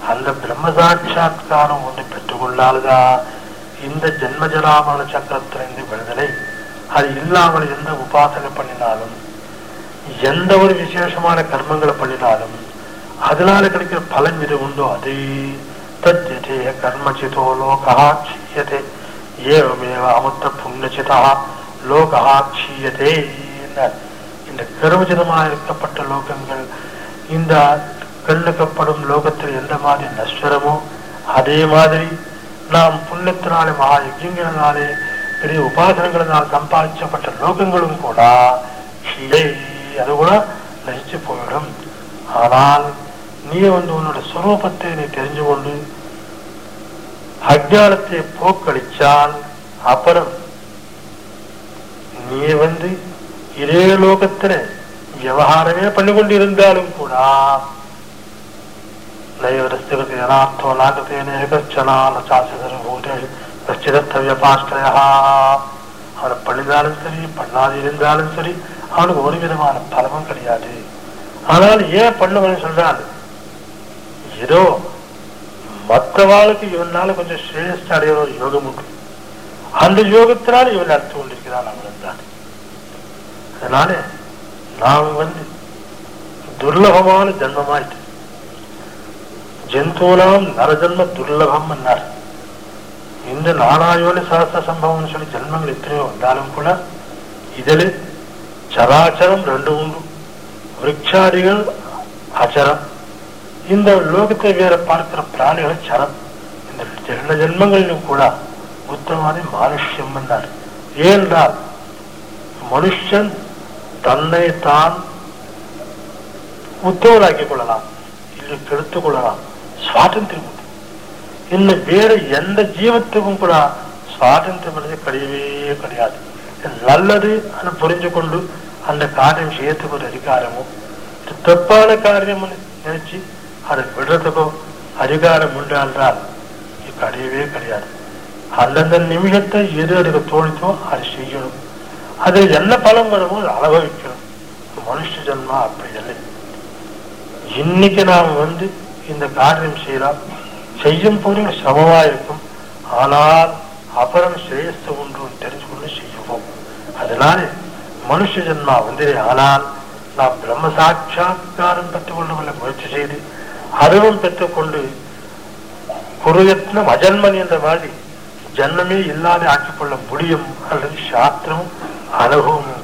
அந்த பிரம்ம சாட்சா்காரம் ஒன்று பெற்றுக்கொள்ளால்தான் இந்த ஜென்மஜராமரண சக்கரத்திலிருந்து விடுதலை அது இல்லாமல் எந்த உபாசனை பண்ணினாலும் எந்த ஒரு விசேஷமான கர்மங்களை பண்ணினாலும் அதனால கிடைக்கிற பலன் இது உண்டோ அது தத்யதே கர்மச்சிதோ லோகா க்ஷீயதே ஏவமேவ அமுத்த புண்ணியச்சிதா லோகா க்ஷீயதே என்றார். இந்த கர்மஜிதமாக இருக்கப்பட்ட லோகங்கள் இந்த கண்ணுக்கப்படும் லோகத்தில் எந்த மாதிரி நஸ்வரமோ அதே மாதிரி நாம் புண்ணியத்தினாலே மகா யஜ்யங்களினாலே பெரிய உபாசனங்களினால் சம்பாதிச்சப்பட்ட லோகங்களும் கூட க்ஷீயை அது கூட நசிச்சு போயிடும் ஆனால் நீ வந்து உன்னோட சுரூபத்தை நீ தெரிஞ்சு கொண்டு அஜானத்தை போக்களிச்சால் அப்புறம் நீ வந்து இதே லோகத்துல விவகாரமே பண்ணி கொண்டிருந்தாலும் கூட நைவரஸ்தகத்தை யதார்த்தோ நாகத்தேன கச்சனால சாசதரபூதேஷு கச்சிதத்தவிய பாஷ்டயா அவனை பண்ணினாலும் சரி பண்ணாது இருந்தாலும் சரி அவனுக்கு ஒரு விதமான பலமும் கிடையாது ஆனால் ஏன் பண்ணுவன்னு சொல்றான் ஏதோ மற்றவாளுக்கு இவனால கொஞ்சம் சிரேஷ்ட அடைகிற ஒரு யோகம் உண்டு அந்த யோகத்தினால் இவன் நடத்தி கொண்டிருக்கிறான் அவன் தான் அதனால நாம் வந்து துர்லபமான ஜென்மமாயிட்டு ஜந்தூனாம் நரஜன்ம துர்லபம் என்னார் இந்த நானாயோனி சாஸ்திர சம்பவம்னு சொல்லி ஜென்மங்கள் எத்தனையோ வந்தாலும் கூட இதில் சராச்சரம் ரெண்டு உண்டு விருட்சாதிகள் அச்சரம் இந்த லோகத்தை வேற பார்க்கிற பிராணிகள் சரம் இந்த ஜென்ம ஜென்மங்களிலும் கூட உத்தமமான மானுஷ்யம் என்றார் ஏனென்றால் மனுஷன் தன்னை தான் உத்தவராக்கிக் கொள்ளலாம் இல்லை கெடுத்துக் கொள்ளலாம் சுவாதந்திரம் உண்டு இன்னும் வேற எந்த ஜீவத்துக்கும் கூட சுவாதந்திரம் என்பது கிடையவே கிடையாது நல்லது అని புரிஞ்சு கொண்டு அந்த காரியம் செய்யறதுக்கு ஒரு அதிகாரமோ இது தப்பான காரியம் நினைச்சு அதை விடுறதுக்கோ அதிகாரம் உண்டு என்றால் இது கிடையவே கிடையாது அந்தந்த நிமிஷத்தை எது அதுக்கு தோணித்தோ அது செய்யணும் அது என்ன பலம் வருமோ அதை அனுபவிக்கணும் மனுஷ ஜென்மா அப்படி இல்லை இன்னைக்கு நாம் வந்து இந்த காரியம் செய்யலாம் செய்யும் போது சிரமமா இருக்கும் ஆனால் அப்புறம் சிரேஷ்ட ஒன்று தெரிஞ்சு கொண்டு செய்வோம் அதனால மனுஷ ஜென்மா வந்து ஆனால் நாம் பிரம்ம சாட்சா்காரம் பெற்றுக்கொள்ள முயற்சி செய்து அதுவும் பெற்றுக்கொண்டு குருயத்னம் அஜன்மன் என்ற மாதிரி ஜன்மமே இல்லாத ஆக்கிக் கொள்ள முடியும் அல்லது சாஸ்திரமும் அனுபவமும்